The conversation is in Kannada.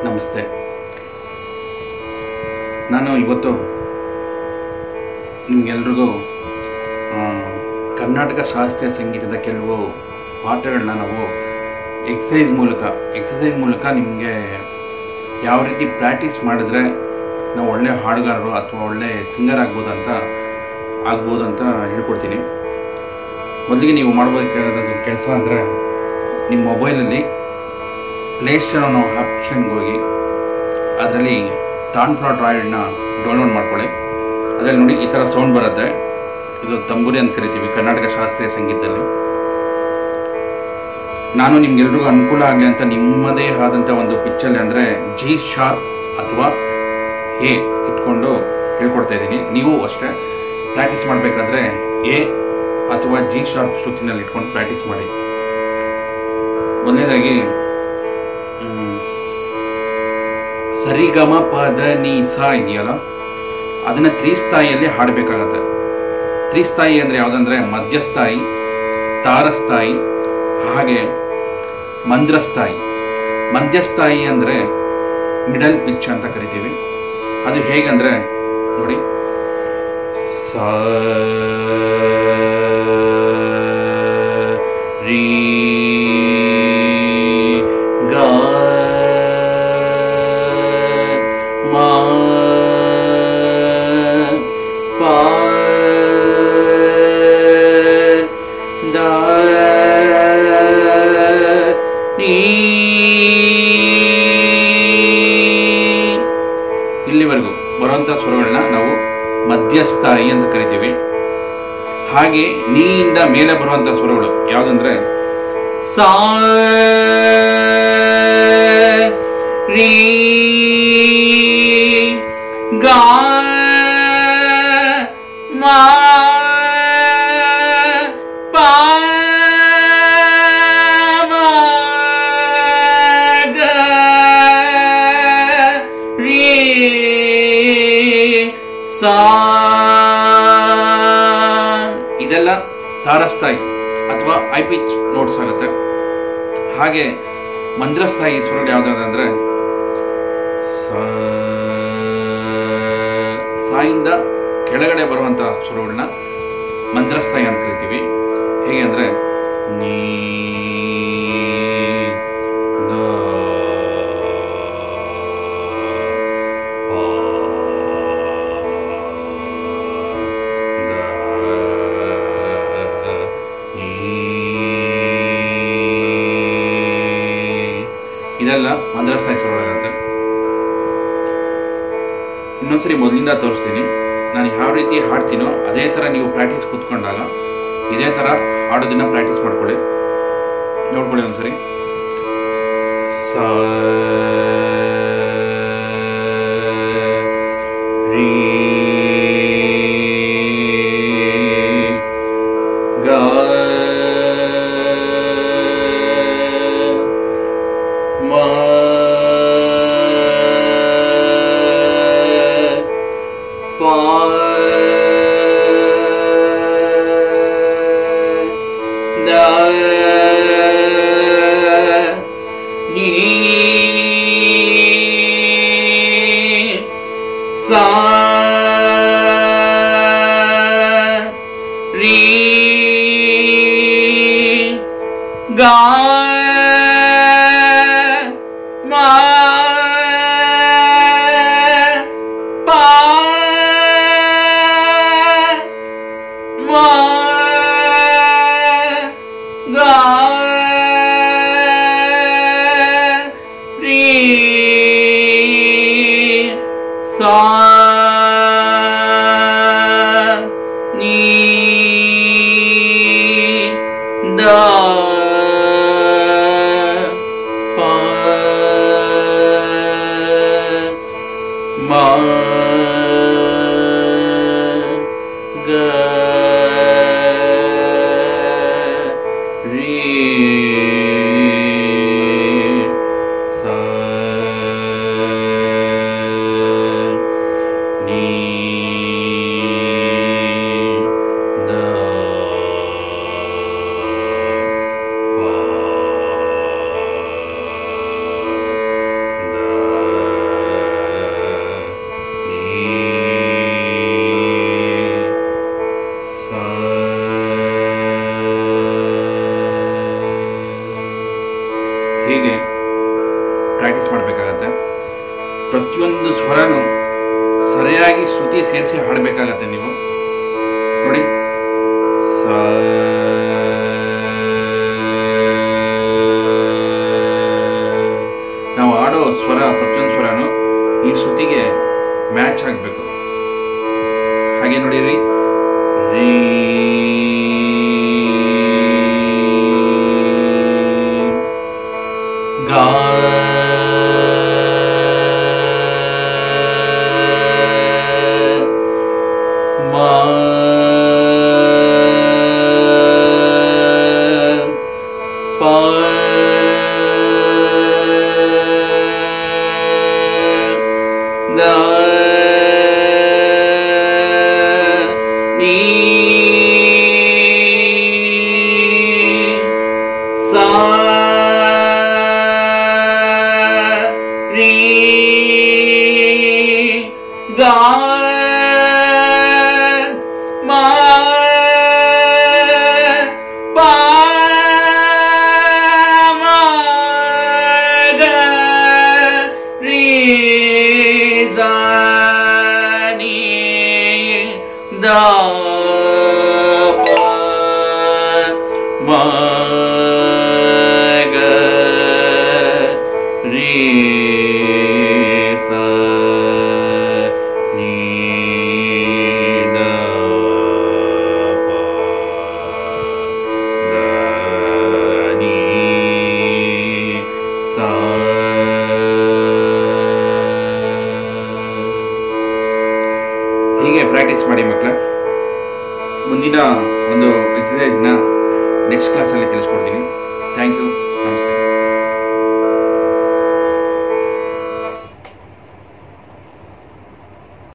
ನಮಸ್ತೆ ನಾನು ಇವತ್ತು ನಿಮಗೆಲ್ರಿಗೂ ಕರ್ನಾಟಕ ಶಾಸ್ತ್ರೀಯ ಸಂಗೀತದ ಕೆಲವು ಪಾಠಗಳನ್ನ ನಾವು ಎಕ್ಸಸೈಸ್ ಮೂಲಕ ಎಕ್ಸಸೈಸ್ ಮೂಲಕ ನಿಮಗೆ ಯಾವ ರೀತಿ ಪ್ರಾಕ್ಟೀಸ್ ಮಾಡಿದ್ರೆ ನಾವು ಒಳ್ಳೆ ಹಾಡುಗಾರರು ಅಥವಾ ಒಳ್ಳೆ ಸಿಂಗರ್ ಆಗ್ಬೋದು ಅಂತ ಆಗ್ಬೋದು ಅಂತ ಹೇಳ್ಕೊಡ್ತೀನಿ ಮೊದಲಿಗೆ ನೀವು ಮಾಡ್ಬೋದಕ್ಕಿರೋದಂಥ ಕೆಲಸ ಅಂದರೆ ನಿಮ್ಮ ಮೊಬೈಲಲ್ಲಿ ಪ್ಲೇಸ್ಟೋರ್ ಅನ್ನೋ ಆಪ್ಷನ್ಗೆ ಹೋಗಿ ಅದರಲ್ಲಿ ತಾನ್ ಫ್ಲಾಟ್ ರಾಯ್ಡ್ನ ಡೌನ್ಲೋಡ್ ಮಾಡ್ಕೊಳ್ಳಿ ಅದರಲ್ಲಿ ನೋಡಿ ಈ ಥರ ಸೌಂಡ್ ಬರುತ್ತೆ ಇದು ತಂಬೂರಿ ಅಂತ ಕರಿತೀವಿ ಕರ್ನಾಟಕ ಶಾಸ್ತ್ರೀಯ ಸಂಗೀತದಲ್ಲಿ ನಾನು ನಿಮ್ಗೆಲ್ರಿಗೂ ಅನುಕೂಲ ಆಗಲಿ ಅಂತ ನಿಮ್ಮದೇ ಆದಂಥ ಒಂದು ಪಿಚ್ಚಲ್ಲಿ ಅಂದರೆ ಜಿ ಶಾರ್ಪ್ ಅಥವಾ ಎ ಇಟ್ಕೊಂಡು ಹೇಳ್ಕೊಡ್ತಾ ಇದ್ದೀನಿ ನೀವು ಅಷ್ಟೇ ಪ್ರಾಕ್ಟೀಸ್ ಮಾಡಬೇಕಾದ್ರೆ ಎ ಅಥವಾ ಜಿ ಶಾರ್ಪ್ ಶ್ರುತಿನಲ್ಲಿ ಇಟ್ಕೊಂಡು ಪ್ರಾಕ್ಟೀಸ್ ಮಾಡಿ ಮೊದಲನೇದಾಗಿ ಹ್ಮ್, ಸರಿಗಮ ಪದ ನೀ ಸ ಇದೆಯಲ್ಲ ಅದನ್ನ ತ್ರಿಸ್ಥಾಯಿಯಲ್ಲಿ ಹಾಡಬೇಕಾಗತ್ತೆ ತ್ರಿಸ್ಥಾಯಿ ಅಂದ್ರೆ ಯಾವುದಂದ್ರೆ ಮಧ್ಯಸ್ಥಾಯಿ ತಾರಸ್ಥಾಯಿ ಹಾಗೆ ಮಂದ್ರಸ್ಥಾಯಿ ಮಧ್ಯಸ್ಥಾಯಿ ಅಂದ್ರೆ ಮಿಡಲ್ ಪಿಚ್ ಅಂತ ಕರಿತೀವಿ ಅದು ಹೇಗಂದ್ರೆ ನೋಡಿ ಸ ರೀ ಗ ಮ ಪ ದ ನೀ ಇಲ್ಲಿವರೆಗೂ ಬರುವಂತ ಸ್ವರಗಳನ್ನ ನಾವು ಮಧ್ಯಸ್ಥಾಯಿ ಅಂತ ಕರಿತೀವಿ ಹಾಗೆ ನೀಯಿಂದ ಮೇಲೆ ಬರುವಂತ ಸ್ವರಗಳು ಯಾವ್ದಂದ್ರೆ ಸಾ ರೀ ಗಾ ಮಾ ಪಾ ಮಾ ಗ ರೀ ಸಾ ಇದೆಲ್ಲ ತಾರಸ್ಥಾಯಿ ಅಥವಾ ಐ ಪಿಚ್ ನೋಟ್ಸ್ ಆಗುತ್ತೆ ಹಾಗೆ ಮಂದ್ರಸ್ಥಾಯಿ ಸ್ವರಗಳು ಯಾವ್ದಾದ್ರೆ ಸ ಸಾಯಿಂದ ಕೆಳಗಡೆ ಬರುವಂತ ಸ್ವರಗಳನ್ನ ಮಂದ್ರಸ್ಥಾಯಿ ಅಂತ ಕರಿತೀವಿ ಹೇಗೆ ಅಂದ್ರೆ ನೀ ದ ಇದೆಲ್ಲ ಮಂದ್ರಸ್ಥಾಯಿ ಸ್ವರಗಳಂತೆ ಇನ್ನೊಂದ್ಸರಿ ಮೊದಲಿಂದ ತೋರಿಸ್ತೀನಿ ನಾನು ಯಾವ ರೀತಿ ಹಾಡ್ತೀನೋ ಅದೇ ಥರ ನೀವು ಪ್ರಾಕ್ಟೀಸ್ ಕೂತ್ಕೊಂಡಾಗ ಇದೇ ಥರ ಹಾಡೋದನ್ನ ಪ್ರಾಕ್ಟೀಸ್ ಮಾಡ್ಕೊಳ್ಳಿ ನೋಡ್ಕೊಳ್ಳಿ ಒಂದ್ಸರಿ ಸ ರೀ ಗ ಮ ಪ ದ ನೀ ಸಾ ರೀ ಗಾ ಮಾ ಪಾ ಮಾ ಗಾ ರೀ ಸಾ ನೀ ದ ಪ ಮ ಗ ರೀ ಸ ನೀ ದ ಪ ಹೀಗೆ ಪ್ರಾಕ್ಟೀಸ್ ಮಾಡಬೇಕಾಗತ್ತೆ ಪ್ರತಿಯೊಂದು ಸ್ವರನೂ ಸರಿಯಾಗಿ ಶ್ರುತಿ ಸೇರಿಸಿ ಹಾಡಬೇಕಾಗತ್ತೆ ನೀವು ನೋಡಿ ಸ ನಾವು ಆಡೋ ಸ್ವರ ಪ್ರತಿಯೊಂದು ಸ್ವರನು ಈ ಶ್ರುತಿಗೆ ಮ್ಯಾಚ್ ಆಗಬೇಕು ಹಾಗೆ ನೋಡಿರಿ ರೀ ಗಾ ಮಾ ಪಾ ದ ನೀ ಸಾ ರೀ ಗಾ ಮಾ ಪಾ ಮಾ ಗ ರೀ ಸ ನೀ ದ ಪ ಮ ಗ ರೀ ಸ ನೀ ದ ಪ ದ ನೀ ಸ ಹೀಗೆ ಪ್ರಾಕ್ಟೀಸ್ ಮಾಡಿ ಮಕ್ಕಳ ಮುಂದಿನ ಒಂದು ಎಕ್ಸಸೈಸ್ನ ನೆಕ್ಸ್ಟ್ ಕ್ಲಾಸಲ್ಲಿ ತಿಳಿಸ್ಕೊಡ್ತೀನಿ ಥ್ಯಾಂಕ್ ಯು ನಮಸ್ತೆ